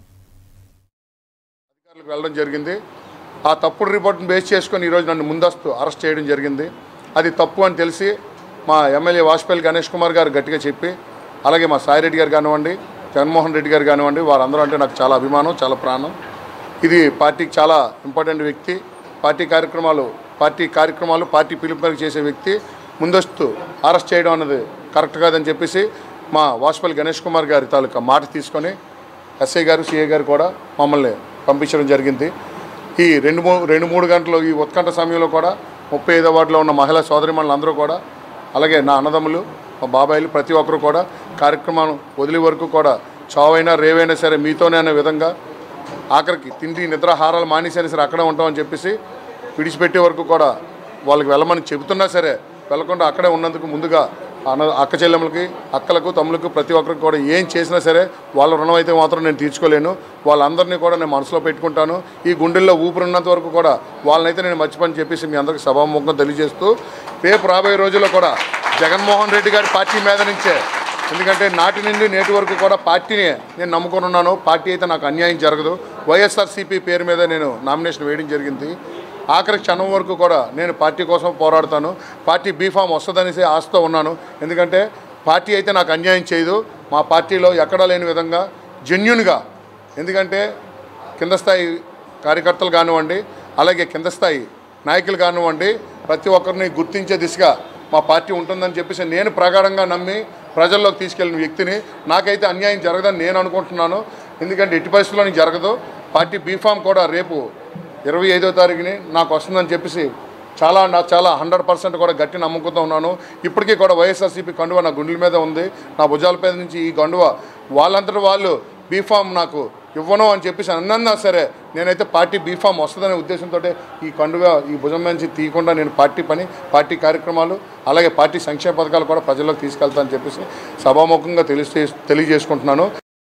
అధికారులకు వెళ్ళడం జరిగింది ఆ తప్పుడు రిపోర్ట్ను బేస్ చేసుకొని ఈరోజు నన్ను ముందస్తు అరెస్ట్ చేయడం జరిగింది అది తప్పు అని తెలిసి మా ఎమ్మెల్యే వాజ్పేయి గణేష్ కుమార్ గారు గట్టిగా చెప్పి అలాగే మా సాయిరెడ్డి గారు కానివ్వండి జగన్మోహన్ రెడ్డి గారు కానివ్వండి వారందరూ అంటే నాకు చాలా అభిమానం చాలా ప్రాణం ఇది పార్టీకి చాలా ఇంపార్టెంట్ వ్యక్తి పార్టీ కార్యక్రమాలు పార్టీ కార్యక్రమాలు పార్టీ పిలుపు మేరకు చేసే వ్యక్తి ముందస్తు అరెస్ట్ చేయడం అన్నది కరెక్ట్ కాదని చెప్పేసి మా వాజ్పేయి గణేష్ కుమార్ గారి తాలూకా మాట తీసుకొని ఎస్ఐ గారు సిఐ గారు కూడా మమ్మల్ని పంపించడం జరిగింది ఈ రెండు మూ రెండు మూడు గంటలు ఈ ఉత్కంఠ సమయంలో కూడా ముప్పై ఐదో వార్డులో ఉన్న మహిళా సోదరిమణులు అందరూ కూడా అలాగే నా అన్నదమ్ములు మా బాబాయిలు ప్రతి ఒక్కరు కూడా కార్యక్రమం వదిలి వరకు కూడా చావైనా రేవైనా సరే మీతోనే అనే విధంగా ఆఖరికి తిండి నిద్రాహారాలు మానేసైనా సరే అక్కడే ఉంటామని చెప్పేసి విడిచిపెట్టే వరకు కూడా వాళ్ళకి వెళ్ళమని చెబుతున్నా సరే వెళ్ళకుండా అక్కడే ఉన్నందుకు ముందుగా అన్న అక్క చెల్లెమ్మలకి అక్కలకు తమ్ములకు ప్రతి ఒక్కరికి కూడా ఏం చేసినా సరే వాళ్ళ రుణం అయితే మాత్రం నేను తీర్చుకోలేను వాళ్ళందరినీ కూడా నేను మనసులో పెట్టుకుంటాను ఈ గుండెల్లో ఊపిరిన్నంత వరకు కూడా వాళ్ళనైతే నేను మర్చిపోని చెప్పేసి మీ అందరికి సభాముఖంగా తెలియజేస్తూ రేపు రాబోయే రోజుల్లో కూడా జగన్మోహన్ రెడ్డి గారి పార్టీ మీద నుంచే ఎందుకంటే నాటి నుండి నేటి వరకు కూడా పార్టీని నేను నమ్ముకొని ఉన్నాను పార్టీ అయితే నాకు అన్యాయం జరగదు వైఎస్ఆర్సీపీ పేరు మీద నేను నామినేషన్ వేయడం జరిగింది ఆఖరి క్షణం వరకు కూడా నేను పార్టీ కోసం పోరాడతాను పార్టీ బీఫామ్ వస్తుందనేసి ఆశతో ఉన్నాను ఎందుకంటే పార్టీ అయితే నాకు అన్యాయం చేయదు మా పార్టీలో ఎక్కడా లేని విధంగా జెన్యున్గా ఎందుకంటే కింద స్థాయి కార్యకర్తలు కానివ్వండి అలాగే కింద స్థాయి నాయకులు కానివ్వండి ప్రతి ఒక్కరిని గుర్తించే దిశగా మా పార్టీ ఉంటుందని చెప్పేసి నేను ప్రగాఢంగా నమ్మి ప్రజల్లోకి తీసుకెళ్ళిన వ్యక్తిని నాకైతే అన్యాయం జరగదని నేను అనుకుంటున్నాను ఎందుకంటే ఎట్టి పరిస్థితుల్లో నీకు జరగదు పార్టీ బీఫామ్ కూడా రేపు ఇరవై ఐదో తారీఖుని నాకు వస్తుందని చెప్పేసి చాలా నా చాలా హండ్రెడ్ పర్సెంట్ కూడా గట్టి నమ్ముకుంటూ ఉన్నాను ఇప్పటికీ కూడా వైఎస్ఆర్సీపీ కండువ నా గుండెల మీద ఉంది నా భుజాల మీద నుంచి ఈ కండువ వాళ్ళంతటి వాళ్ళు బీఫామ్ నాకు ఇవ్వను అని చెప్పేసి అన్నా సరే నేనైతే పార్టీ బీఫామ్ వస్తుందనే ఉద్దేశంతో ఈ కండువ ఈ భుజం నుంచి తీయకుండా నేను పార్టీ పని పార్టీ కార్యక్రమాలు అలాగే పార్టీ సంక్షేమ పథకాలు కూడా ప్రజల్లోకి తీసుకెళ్తానని చెప్పేసి సభాముఖంగా తెలియజే తెలియజేసుకుంటున్నాను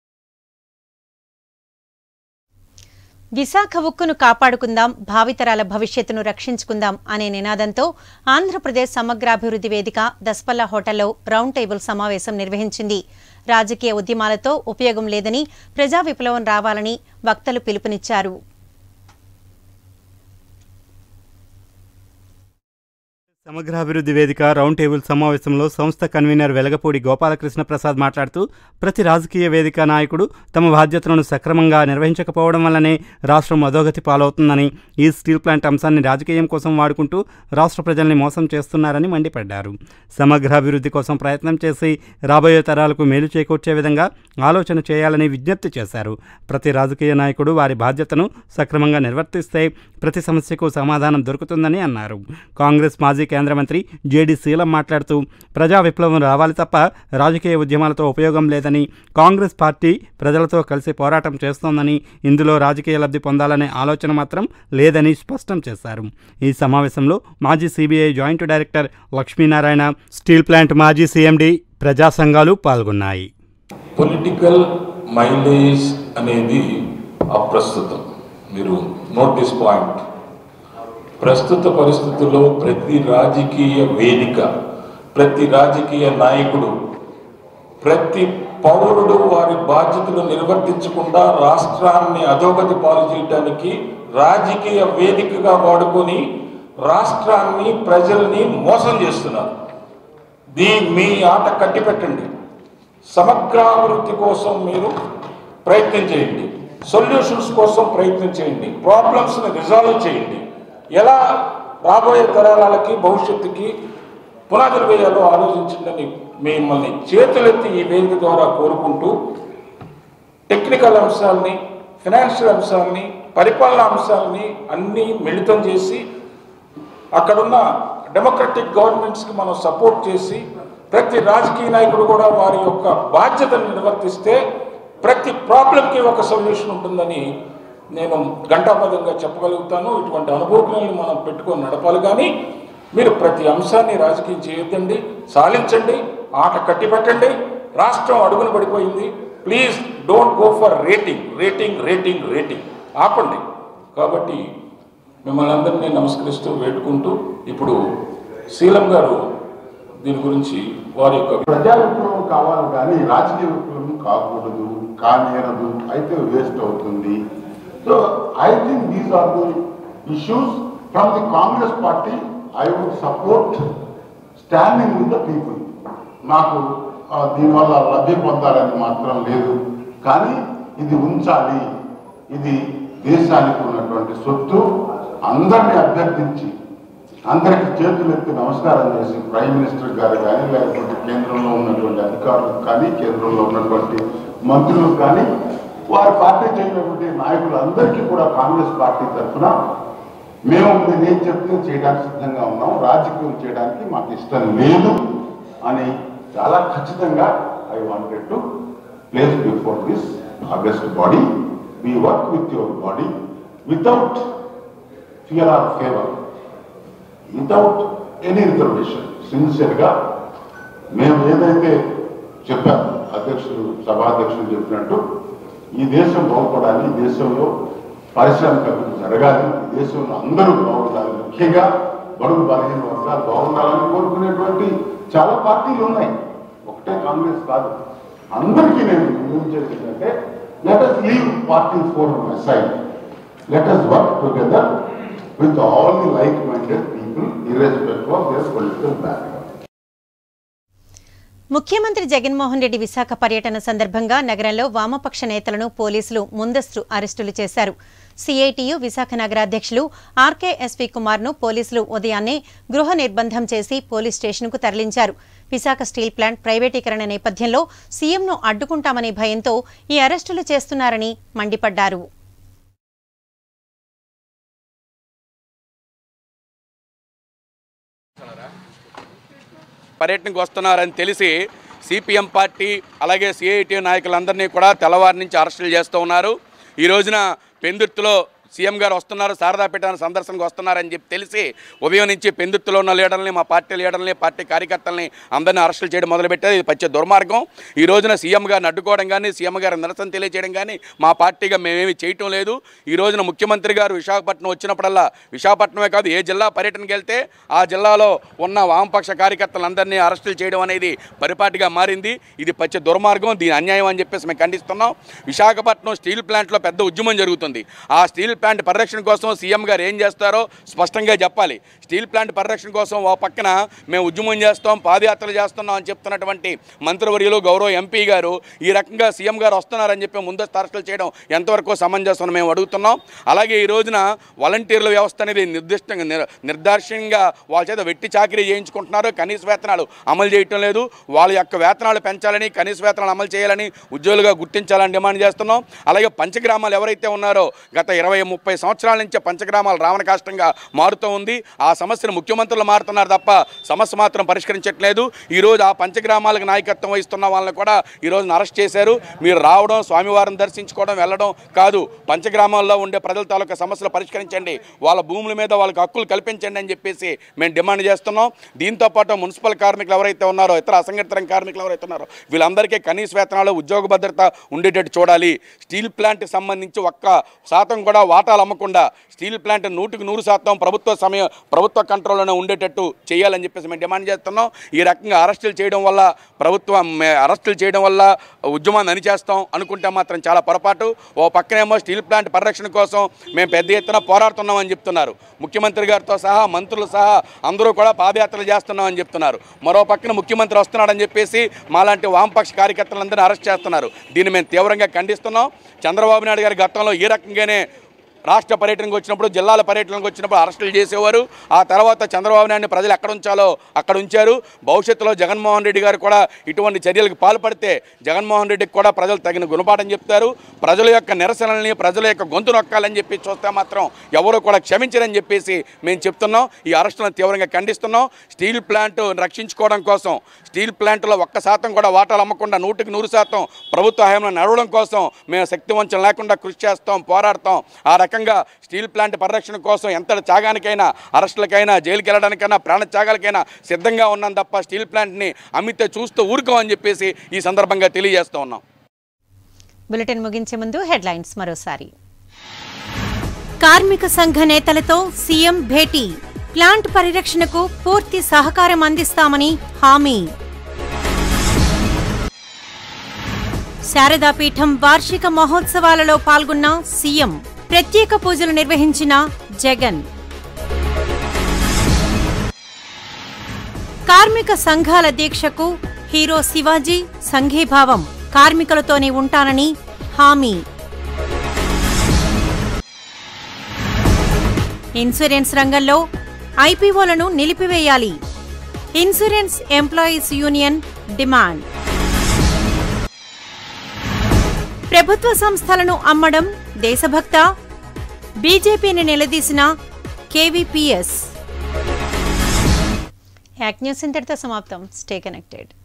విశాఖ ఉక్కును కాపాడుకుందాం భావితరాల భవిష్యత్తును రక్షించుకుందాం అనే నినాదంతో ఆంధ్రప్రదేశ్ సమగ్రాభివృద్ధి వేదిక దస్పల్లా హోటల్లో రౌండ్ టేబుల్ సమావేశం నిర్వహించింది రాజకీయ ఉద్యమాలతో ఉపయోగం లేదని ప్రజా విప్లవం రావాలని వక్తలు పిలుపునిచ్చారు సమగ్రాభివృద్ధి వేదిక రౌండ్ టేబుల్ సమావేశంలో సంస్థ కన్వీనర్ వెలగపూడి గోపాలకృష్ణ ప్రసాద్ మాట్లాడుతూ ప్రతి రాజకీయ వేదిక నాయకుడు తమ బాధ్యతలను సక్రమంగా నిర్వహించకపోవడం వల్లనే రాష్ట్రం అధోగతి పాలవుతుందని ఈ స్టీల్ ప్లాంట్ అంశాన్ని రాజకీయం కోసం వాడుకుంటూ రాష్ట్ర ప్రజల్ని మోసం చేస్తున్నారని మండిపడ్డారు సమగ్రాభివృద్ధి కోసం ప్రయత్నం చేసి రాబోయే తరాలకు మేలు చేకూర్చే విధంగా ఆలోచన చేయాలని విజ్ఞప్తి చేశారు ప్రతి రాజకీయ నాయకుడు వారి బాధ్యతను సక్రమంగా నిర్వర్తిస్తే ప్రతి సమస్యకు సమాధానం దొరుకుతుందని అన్నారు కాంగ్రెస్ మాజీ కేంద్ర మంత్రి జేడి శీలం మాట్లాడుతూ ప్రజా విప్లవం రావాలి తప్ప రాజకీయ ఉద్యమాలతో ఉపయోగం లేదని కాంగ్రెస్ పార్టీ ప్రజలతో కలిసి పోరాటం చేస్తోందని ఇందులో రాజకీయ లబ్ధి పొందాలనే ఆలోచన మాత్రం లేదని స్పష్టం చేశారు ఈ సమావేశంలో మాజీ CBI joint director Lakshminarayana steel plant మాజీ సీఎండి ప్రజా సంఘాలు పాల్గొన్నాయి పొలిటికల్ మైలేజ్ అనేది అప్రస్తుతం మీరు నోట్ దిస్ పాయింట్ ప్రస్తుత పరిస్థితుల్లో ప్రతి రాజకీయ వేదిక ప్రతి రాజకీయ నాయకుడు ప్రతి పౌరుడు వారి బాధ్యతలు నిర్వర్తించకుండా రాష్ట్రాన్ని అధోగతి పాలు చేయడానికి రాజకీయ వేదికగా వాడుకొని రాష్ట్రాన్ని ప్రజల్ని మోసం చేస్తున్నారు దీ మీ ఆట కట్టిపెట్టండి సమగ్రాభివృద్ధి కోసం మీరు ప్రయత్నం చేయండి సొల్యూషన్స్ కోసం ప్రయత్నం చేయండి ప్రాబ్లమ్స్ని రిజాల్వ్ చేయండి ఎలా రాబోయే తరాలకి భవిష్యత్తుకి పునాదులు వేయాలో ఆలోచించండి మిమ్మల్ని చేతులెత్తి ఈ వేదిక ద్వారా కోరుకుంటూ టెక్నికల్ అంశాలని ఫినాన్షియల్ అంశాలని పరిపాలనా అంశాలని అన్నీ మిళితం చేసి అక్కడున్న డెమోక్రటిక్ గవర్నమెంట్స్కి మనం సపోర్ట్ చేసి ప్రతి రాజకీయ నాయకుడు కూడా వారి యొక్క బాధ్యతను నిర్వర్తిస్తే ప్రతి ప్రాబ్లంకి ఒక సొల్యూషన్ ఉంటుందని నేను ఘంటాపదంగా చెప్పగలుగుతాను ఇటువంటి అనుభూతులను మనం పెట్టుకొని నడపాలి కానీ మీరు ప్రతి అంశాన్ని రాజకీయం చేయొద్దండి సాలించండి ఆట కట్టిపెట్టండి రాష్ట్రం అడుగున పడిపోయింది please don't go for rating rating rating rating ఆపండి కాబట్టి మిమ్మల్ని అందరినీ నమస్కరిస్తూ వేడుకుంటూ ఇప్పుడు శీలం గారు దీని గురించి వారి యొక్క ప్రజా విప్లవం కావాలి కానీ రాజకీయ విప్లవం కాకూడదు కానేరదు అయితే వేస్ట్ అవుతుంది so I think these are the issues from the Congress party I would support standing with the people నాకు ఆ, దీనివల్ల లబ్ధి పొందాలని మాత్రం లేదు కానీ ఇది ఉంచాలి ఇది దేశానికి ఉన్నటువంటి సొత్తు అందరినీ అభ్యర్థించి అందరికి చేతులెత్తి నమస్కారం చేసి ప్రైమ్ మినిస్టర్ గారు కానీ లేకపోతే కేంద్రంలో ఉన్నటువంటి అధికారులకు కానీ కేంద్రంలో ఉన్నటువంటి మంత్రులకు కానీ వారి పార్టీ చేయనటువంటి నాయకులందరికీ కూడా కాంగ్రెస్ పార్టీ తరఫున మేము మీరు ఏం చెప్తే చేయడానికి సిద్ధంగా ఉన్నాం రాజకీయం చేయడానికి మాకు ఇష్టం లేదు అని చాలా ఖచ్చితంగా I wanted to place before this august body we work with your body without fear or favour without any reservation సిన్సియర్గా మేము ఏదైతే చెప్పాము అధ్యక్షులు సభాధ్యక్షులు చెప్పినట్టు ఈ దేశం బాగుపడాలి ఈ దేశంలో పారిశ్రామిక అభివృద్ధి జరగాలి ఈ దేశంలో అందరూ బాగుండాలి ముఖ్యంగా బడుగు బలహీన వర్గాలు బాగుండాలని కోరుకునేటువంటి చాలా పార్టీలు ఉన్నాయి ఒకటే కాంగ్రెస్ కాదు అందరికీ నేను వినియోగించేది ఏంటంటే let us leave party for side let us work together with all the like minded people irrespective of their political background ముఖ్యమంత్రి జగన్మోహన్ రెడ్డి విశాఖ పర్యటన సందర్భంగా నగరంలో వామపక్ష నేతలను పోలీసులు ముందస్తు అరెస్టులు చేశారు సిఐటియు విశాఖ నగర అధ్యక్షులు ఆర్కే ఎస్పీ కుమార్ను పోలీసులు ఉదయాన్నే గృహ నిర్బంధం చేసి పోలీస్ స్టేషన్కు తరలించారు విశాఖ స్టీల్ ప్లాంట్ ప్రైవేటీకరణ నేపథ్యంలో సీఎంను అడ్డుకుంటామనే భయంతో ఈ అరెస్టులు చేస్తున్నారని మండిపడ్డారు పర్యటనకు వస్తున్నారని తెలిసి సిపిఎం పార్టీ అలాగే సిఐటి నాయకులందరినీ కూడా తెల్లవారి నుంచి అరెస్టులు చేస్తూ ఉన్నారు ఈ రోజున పెందుర్తిలో సీఎం గారు వస్తున్నారు శారదాపేట సందర్శనకు వస్తున్నారని చెప్పి తెలిసి ఉదయం నుంచి పెందుర్తిలో ఉన్న లీడర్ని మా పార్టీ లీడర్ని పార్టీ కార్యకర్తల్ని అందరినీ అరెస్టులు చేయడం మొదలుపెట్టారు ఇది పచ్చ దుర్మార్గం ఈ రోజున సీఎం గారిని అడ్డుకోవడం కానీ సీఎం గారి నిరసన తెలియజేయడం కానీ మా పార్టీగా మేమేమి చేయటం లేదు ఈ రోజున ముఖ్యమంత్రి గారు విశాఖపట్నం వచ్చినప్పుడల్లా విశాఖపట్నమే కాదు ఏ జిల్లా పర్యటనకి వెళ్తే ఆ జిల్లాలో ఉన్న వామపక్ష కార్యకర్తలందరినీ అరెస్టులు చేయడం అనేది పరిపాటిగా మారింది ఇది పచ్చ దుర్మార్గం దీని అన్యాయం అని చెప్పేసి మేము ఖండిస్తున్నాం విశాఖపట్నం స్టీల్ ప్లాంట్లో పెద్ద ఉద్యమం జరుగుతుంది ఆ స్టీల్ ప్లాంట్ పరిరక్షణ కోసం సీఎం గారు ఏం చేస్తారో స్పష్టంగా చెప్పాలి స్టీల్ ప్లాంట్ పరిరక్షణ కోసం ఓ పక్కన మేము ఉద్యమం చేస్తాం పాదయాత్రలు చేస్తున్నాం అని చెప్తున్నటువంటి మంత్రివర్యులు గౌరవ ఎంపీ గారు ఈ రకంగా సీఎం గారు వస్తున్నారని చెప్పి ముందస్తు అరెస్టులు చేయడం ఎంతవరకు సమంజసం అని మేము అడుగుతున్నాం అలాగే ఈ రోజున వాలంటీర్ల వ్యవస్థ అనేది నిర్దిష్టంగా నిర్- నిర్దాక్ష్యంగా వాళ్ళ చేత వెట్టి చాకరీ చేయించుకుంటున్నారు కనీస వేతనాలు అమలు చేయటం లేదు వాళ్ళ యొక్క వేతనాలు పెంచాలని కనీస వేతనాలు అమలు చేయాలని ఉద్యోగులుగా గుర్తించాలని డిమాండ్ చేస్తున్నాం అలాగే పంచగ్రామాలు ఎవరైతే ఉన్నారో గత ఇరవై ముప్పై సంవత్సరాల నుంచే పంచగ్రామాలు రావణ కాష్టంగా మారుతూ ఉంది ఆ సమస్యను ముఖ్యమంత్రులు మారుతున్నారు తప్ప సమస్య మాత్రం పరిష్కరించట్లేదు ఈరోజు ఆ పంచగ్రామాలకు నాయకత్వం వహిస్తున్న వాళ్ళని కూడా ఈరోజు అరెస్ట్ చేశారు మీరు రావడం స్వామివారిని దర్శించుకోవడం వెళ్ళడం కాదు పంచగ్రామాల్లో ఉండే ప్రజల తాలూకా సమస్యలు పరిష్కరించండి వాళ్ళ భూముల మీద వాళ్ళకి హక్కులు కల్పించండి అని చెప్పేసి మేము డిమాండ్ చేస్తున్నాం దీంతో పాటు మున్సిపల్ కార్మికులు ఎవరైతే ఉన్నారో ఇతర అసంఘటిత రంగ కార్మికులు ఎవరైతే ఉన్నారో వీళ్ళందరికీ కనీస వేతనాలు ఉద్యోగ భద్రత ఉండేటట్టు చూడాలి స్టీల్ ప్లాంట్ సంబంధించి ఒక్క శాతం కూడా వాటాలు అమ్మకుండా స్టీల్ ప్లాంట్ నూటికి నూరు శాతం ప్రభుత్వ సమయం ప్రభుత్వ కంట్రోల్లోనే ఉండేటట్టు చేయాలని చెప్పేసి మేము డిమాండ్ చేస్తున్నాం ఈ రకంగా అరెస్టులు చేయడం వల్ల ప్రభుత్వం మే- అరెస్టులు చేయడం వల్ల ఉద్యమాన్ని అణిచేస్తాం అనుకుంటే మాత్రం చాలా పొరపాటు ఓ పక్కనేమో స్టీల్ ప్లాంట్ పరిరక్షణ కోసం మేము పెద్ద ఎత్తున పోరాడుతున్నామని చెప్తున్నారు ముఖ్యమంత్రి గారితో సహా మంత్రులు సహా అందరూ కూడా పాదయాత్రలు చేస్తున్నామని చెప్తున్నారు మరో పక్కన ముఖ్యమంత్రి వస్తున్నాడని చెప్పేసి మాలాంటి వామపక్ష కార్యకర్తలందరినీ అరెస్ట్ చేస్తున్నారు దీన్ని మేము తీవ్రంగా ఖండిస్తున్నాం చంద్రబాబు నాయుడు గారి గతంలో ఈ రకంగానే రాష్ట్ర పర్యటనకు వచ్చినప్పుడు జిల్లాల పర్యటనకు వచ్చినప్పుడు అరెస్టులు చేసేవారు ఆ తర్వాత చంద్రబాబు నాయుడిని ప్రజలు ఎక్కడ ఉంచాలో అక్కడ ఉంచారు భవిష్యత్తులో జగన్మోహన్ రెడ్డి గారు కూడా ఇటువంటి చర్యలకు పాల్పడితే జగన్మోహన్ రెడ్డికి కూడా ప్రజలు తగిన గుణపాఠం చెప్తారు ప్రజల యొక్క నిరసనల్ని ప్రజల యొక్క గొంతు నొక్కాలని చెప్పి చూస్తే మాత్రం ఎవరు కూడా క్షమించరని చెప్పేసి మేము చెప్తున్నాం ఈ అరెస్టులను తీవ్రంగా ఖండిస్తున్నాం స్టీల్ ప్లాంట్ రక్షించుకోవడం కోసం స్టీల్ ప్లాంట్లో ఒక్క శాతం కూడా వాటాలు అమ్మకుండా నూటికి నూరు శాతం ప్రభుత్వ హయాంలో నడవడం కోసం మేము శక్తివంచం లేకుండా కృషి చేస్తాం పోరాడతాం ఆ రకంగా స్టీల్ ప్లాంట్ పరిరక్షణ కోసం ఎంత త్యాగానికైనా అరెస్టులకైనా జైలుకి వెళ్ళడానికైనా ప్రాణ త్యాగాలకైనా సిద్ధంగా ఉన్నాం తప్ప స్టీల్ ప్లాంట్ని అమ్మితే చూస్తూ ఊరుకోమని చెప్పేసి ఈ సందర్భంగా తెలియజేస్తూ ఉన్నాం బులెటిన్ ముగించే ముందు హెడ్లైన్స్ మరోసారి కార్మిక సంఘ నేతలతో సీఎం భేటీ ప్లాంట్ పరిరక్షణకు పూర్తి సహకారం అందిస్తామని హామీ శారదాపీఠం వార్షిక మహోత్సవాలలో పాల్గొన్న సీఎం ప్రత్యేక పూజలు నిర్వహించిన జగన్ కార్మిక సంఘాల దీక్షకు హీరో శివాజీ సంఘీభావం కార్మికులతోనే ఉంటానని హామీ ఇన్సూరెన్స్ రంగంలో ఐపీఓలను నిలిపివేయాలి ఇన్సూరెన్స్ ఎంప్లాయీస్ యూనియన్ డిమాండ్ ప్రభుత్వ సంస్థలను అమ్మడం దేశభక్త బీజేపీని నిలదీసిన కేవీపీఎస్ యాక్ న్యూస్ ఇంతటితో సమాప్తం స్టే కనెక్టెడ్